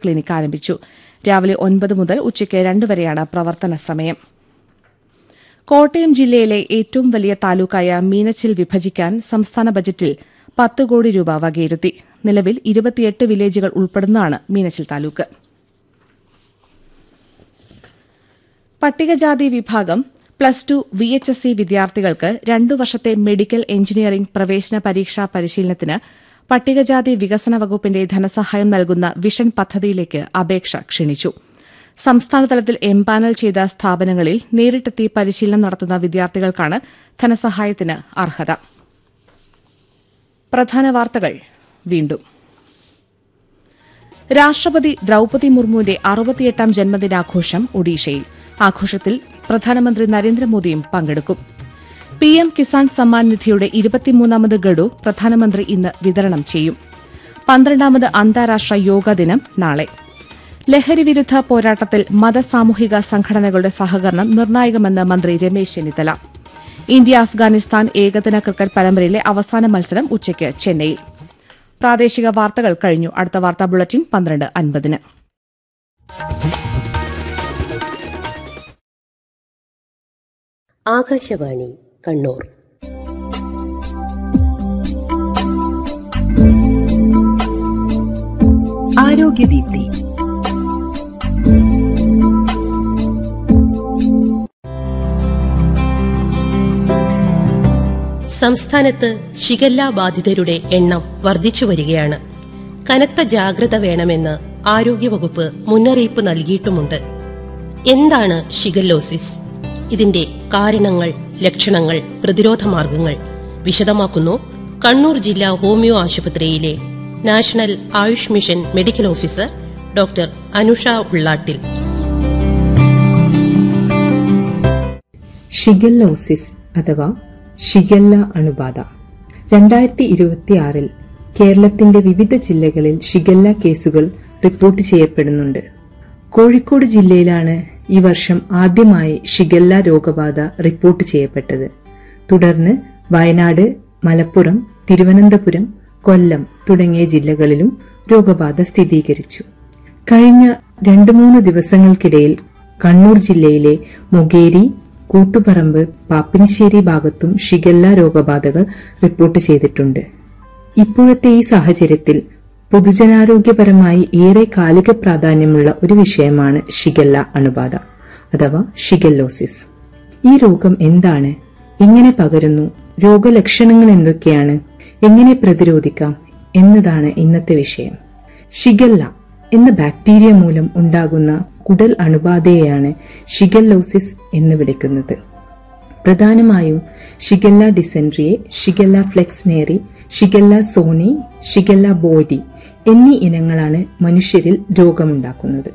clinic ആരംഭിച്ചു രാവിലെ ഒൻപത് മുതൽ ഉച്ചയ്ക്ക് രണ്ട് വരെയാണ് പ്രവർത്തന സമയം കോട്ടയം ജില്ലയിലെ ഏറ്റവും വലിയ താലൂക്കായ മീനച്ചിൽ വിഭജിക്കാൻ സംസ്ഥാന ബജറ്റിൽ പത്ത് കോടി രൂപ വകയിരുത്തി നിലവിൽ ഇരുപത്തിയെട്ട് വില്ലേജുകൾ ഉൾപ്പെടുന്നതാണ് മീനച്ചിൽ താലൂക്ക് പട്ടികജാതി വിഭാഗം plus two V H S C വിദ്യാർത്ഥികൾക്ക് രണ്ടു വർഷത്തെ മെഡിക്കൽ എഞ്ചിനീയറിംഗ് പ്രവേശന പരീക്ഷാ പരിശീലനത്തിന് പട്ടികജാതി വികസന വകുപ്പിന്റെ ധനസഹായം നൽകുന്ന വിഷൻ പദ്ധതിയിലേക്ക് അപേക്ഷ ക്ഷണിച്ചു സംസ്ഥാനതലത്തിൽ എംപാനൽ ചെയ്ത സ്ഥാപനങ്ങളിൽ നേരിട്ടെത്തി പരിശീലനം നടത്തുന്ന വിദ്യാർത്ഥികൾക്കാണ് ധനസഹായത്തിന് അർഹത പ്രധാന വാർത്തകൾ വീണ്ടും രാഷ്ട്രപതി ദ്രൌപതി മുർമുവിന്റെ അറുപത്തിയെട്ടാം ജന്മദിനാഘോഷം ഒഡീഷയിൽ ആഘോഷത്തിൽ പ്രധാനമന്ത്രി നരേന്ദ്രമോദിയും പങ്കെടുക്കും പി എം കിസാൻ സമ്മാൻ നിധിയുടെ ഇരുപത്തിമൂന്നാമത് ഗഡു പ്രധാനമന്ത്രി ഇന്ന് വിതരണം ചെയ്യും പന്ത്രണ്ടാമത് അന്താരാഷ്ട്ര യോഗാ ദിനം നാളെ ലഹരിവിരുദ്ധ പോരാട്ടത്തിൽ മതസാമൂഹിക സംഘടനകളുടെ സഹകരണം നിർണായകമെന്ന് മന്ത്രി രമേശ് ചെന്നിത്തല ഇന്ത്യ അഫ്ഗാനിസ്ഥാൻ ഏകദിന ക്രിക്കറ്റ് പരമ്പരയിലെ അവസാന മത്സരം ഉച്ചയ്ക്ക് ചെന്നൈയിൽ പ്രാദേശിക വാർത്തകൾ കഴിഞ്ഞു അടുത്ത വാർത്താ ബുള്ളറ്റിൻ പന്ത്രണ്ട് അൻപതിന് ആകാശവാണി കണ്ണൂർ ആരോഗ്യദീപ്തി സംസ്ഥാനത്ത് ഷിഗല്ല ബാധിതരുടെ എണ്ണം വർദ്ധിച്ചു വരികയാണ് കനത്ത ജാഗ്രത വേണമെന്ന് ആരോഗ്യവകുപ്പ് മുന്നറിയിപ്പ് നൽകിയിട്ടുമുണ്ട് എന്താണ് ഷിഗല്ലോസിസ് ഇതിന്റെ കാരണങ്ങൾ ലക്ഷണങ്ങൾ പ്രതിരോധ മാർഗങ്ങൾ വിശദമാക്കുന്നു കണ്ണൂർ ജില്ലാ ഹോമിയോ ആശുപത്രിയിലെ national AYUSH mission medical officer doctor Anusha Ullattil shigellosis അഥവാ ഷിഗല്ല അണുബാധ രണ്ടായിരത്തി ഇരുപത്തിയാറിൽ കേരളത്തിന്റെ വിവിധ ജില്ലകളിൽ ഷിഗല്ല കേസുകൾ റിപ്പോർട്ട് ചെയ്യപ്പെടുന്നുണ്ട് കോഴിക്കോട് ജില്ലയിലാണ് ഈ വർഷം ആദ്യമായി ഷിഗല്ല രോഗബാധ റിപ്പോർട്ട് ചെയ്യപ്പെട്ടത് തുടർന്ന് വയനാട് മലപ്പുറം തിരുവനന്തപുരം കൊല്ലം തുടങ്ങിയ ജില്ലകളിലും രോഗബാധ സ്ഥിരീകരിച്ചു കഴിഞ്ഞ രണ്ടു മൂന്ന് ദിവസങ്ങൾക്കിടയിൽ കണ്ണൂർ ജില്ലയിലെ മൊകേരി കൂത്തുപറമ്പ് പാപ്പിനിശ്ശേരി ഭാഗത്തും ഷിഗല്ല രോഗബാധകൾ റിപ്പോർട്ട് ചെയ്തിട്ടുണ്ട് ഇപ്പോഴത്തെ ഈ സാഹചര്യത്തിൽ പൊതുജനാരോഗ്യപരമായി ഏറെ കാലിക പ്രാധാന്യമുള്ള ഒരു വിഷയമാണ് ഷിഗല്ല അണുബാധ അഥവാ ഷിഗല്ലോസിസ് ഈ രോഗം എന്താണ് എങ്ങനെ പകരുന്നു രോഗലക്ഷണങ്ങൾ എന്തൊക്കെയാണ് എങ്ങനെ പ്രതിരോധിക്കാം എന്നതാണ് ഇന്നത്തെ വിഷയം ഷിഗല്ല എന്ന ബാക്ടീരിയ മൂലം ഉണ്ടാകുന്ന കുടൽ അണുബാധയെയാണ് ഷിഗല്ലോസിസ് എന്ന് വിളിക്കുന്നത് പ്രധാനമായും ഷിഗല്ല ഡിസെൻട്രിയെ shigella flexneri shigella sonnei shigella boydii എന്നീ ഇനങ്ങളാണ് മനുഷ്യരിൽ രോഗമുണ്ടാക്കുന്നത്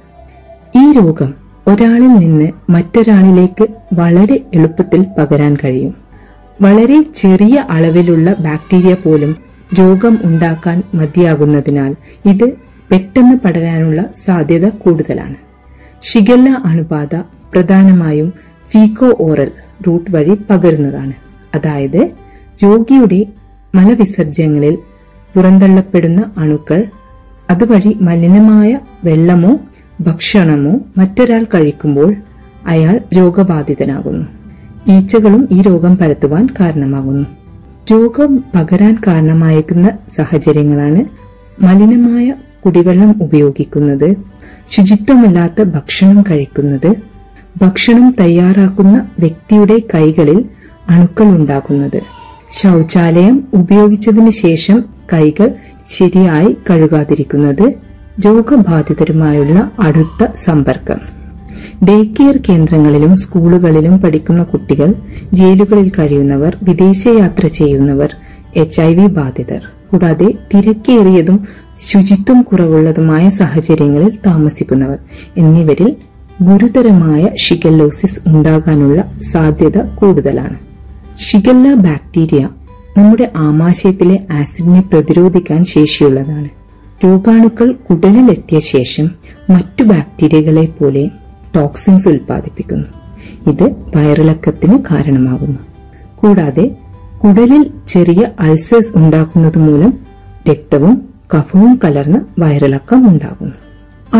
ഈ രോഗം ഒരാളിൽ നിന്ന് മറ്റൊരാളിലേക്ക് വളരെ എളുപ്പത്തിൽ പകരാൻ കഴിയും വളരെ ചെറിയ അളവിലുള്ള ബാക്ടീരിയ പോലും രോഗം ഉണ്ടാക്കാൻ മതിയാകുന്നതിനാൽ ഇത് പെട്ടെന്ന് പടരാനുള്ള സാധ്യത കൂടുതലാണ് ഷിഗല്ല അണുബാധ പ്രധാനമായും ഫീക്കോ ഓറൽ റൂട്ട് വഴി പകരുന്നതാണ് അതായത് രോഗിയുടെ മലവിസർജ്യങ്ങളിൽ പുറന്തള്ളപ്പെടുന്ന അണുക്കൾ അതുവഴി മലിനമായ വെള്ളമോ ഭക്ഷണമോ മറ്റൊരാൾ കഴിക്കുമ്പോൾ അയാൾ രോഗബാധിതനാകുന്നു ഈച്ചകളും ഈ രോഗം പരത്തുവാൻ കാരണമാകുന്നു രോഗം പകരാൻ കാരണമായേക്കുന്ന സാഹചര്യങ്ങളാണ് മലിനമായ കുടിവെള്ളം ഉപയോഗിക്കുന്നത് ശുചിത്വമില്ലാത്ത ഭക്ഷണം കഴിക്കുന്നത് ഭക്ഷണം തയ്യാറാക്കുന്ന വ്യക്തിയുടെ കൈകളിൽ അണുക്കൾ ഉണ്ടാകുന്നത് ശൗചാലയം ഉപയോഗിച്ചതിന് ശേഷം കൈകൾ ശരിയായി കഴുകാതിരിക്കുന്നത് രോഗബാധിതരുമായുള്ള അടുത്ത സമ്പർക്കം ഡേ കെയർ കേന്ദ്രങ്ങളിലും സ്കൂളുകളിലും പഠിക്കുന്ന കുട്ടികൾ ജയിലുകളിൽ കഴിയുന്നവർ വിദേശയാത്ര ചെയ്യുന്നവർ എച്ച് ഐ വി ബാധിതർ കൂടാതെ തിരക്കേറിയതും ശുചിത്വം കുറവുള്ളതുമായ സാഹചര്യങ്ങളിൽ താമസിക്കുന്നവർ എന്നിവരിൽ ഗുരുതരമായ ഷിഗല്ലോസിസ് ഉണ്ടാകാനുള്ള സാധ്യത കൂടുതലാണ് ഷിഗല്ല ബാക്ടീരിയ നമ്മുടെ ആമാശയത്തിലെ ആസിഡിനെ പ്രതിരോധിക്കാൻ ശേഷിയുള്ളതാണ് രോഗാണുക്കൾ കുടലിലെത്തിയ ശേഷം മറ്റു ബാക്ടീരിയകളെ പോലെ ടോക്സിൻസ് ഉൽപ്പാദിപ്പിക്കുന്നു ഇത് വയറിളക്കത്തിന് കാരണമാകുന്നു കൂടാതെ കുടലിൽ ചെറിയ അൾസേഴ്സ് ഉണ്ടാക്കുന്നത് മൂലം രക്തവും കഫവും കലർന്ന വയറിളക്കം ഉണ്ടാകുന്നു